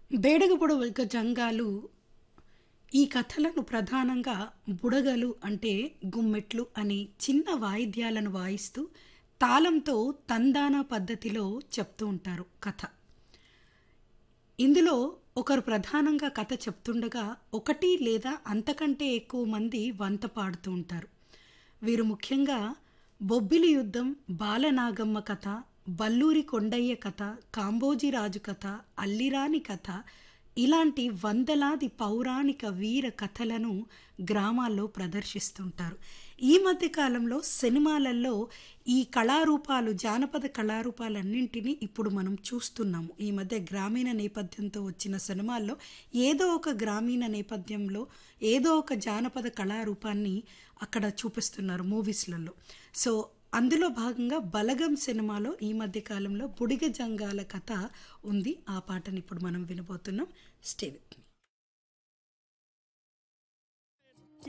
బేడగబుడక జంగాలు ఈ కథలను ప్రధానంగా బుడగలు అంటే గుమ్మెట్లు అని చిన్న వాయిద్యాలను వాయిస్తూ తాళంతో తందానా పద్ధతిలో చెప్తూ ఉంటారు కథ ఇందులో ఒకరు ప్రధానంగా కథ చెప్తుండగా ఒకటి లేదా అంతకంటే ఎక్కువ మంది వంత పాడుతూ ఉంటారు వీరు ముఖ్యంగా బొబ్బిలి యుద్ధం బాలనాగమ్మ కథ బల్లూరి కొండయ్య కథ కాంబోజీరాజు కథ అల్లిరాని కథ ఇలాంటి వందలాది పౌరాణిక వీర కథలను గ్రామాల్లో ప్రదర్శిస్తుంటారు ఈ మధ్య కాలంలో సినిమాలలో ఈ కళారూపాలు జానపద కళారూపాలన్నింటినీ ఇప్పుడు మనం చూస్తున్నాము ఈ మధ్య గ్రామీణ నేపథ్యంతో వచ్చిన సినిమాల్లో ఏదో ఒక గ్రామీణ నేపథ్యంలో ఏదో ఒక జానపద కళారూపాన్ని అక్కడ చూపిస్తున్నారు మూవీస్లలో సో అందులో భాగంగా బలగం సినిమాలో ఈ మధ్య కాలంలో బుడిగ జంగాల కథ ఉంది ఆ పాటని ఇప్పుడు మనం వినబోతున్నాం స్టే విత్ మీ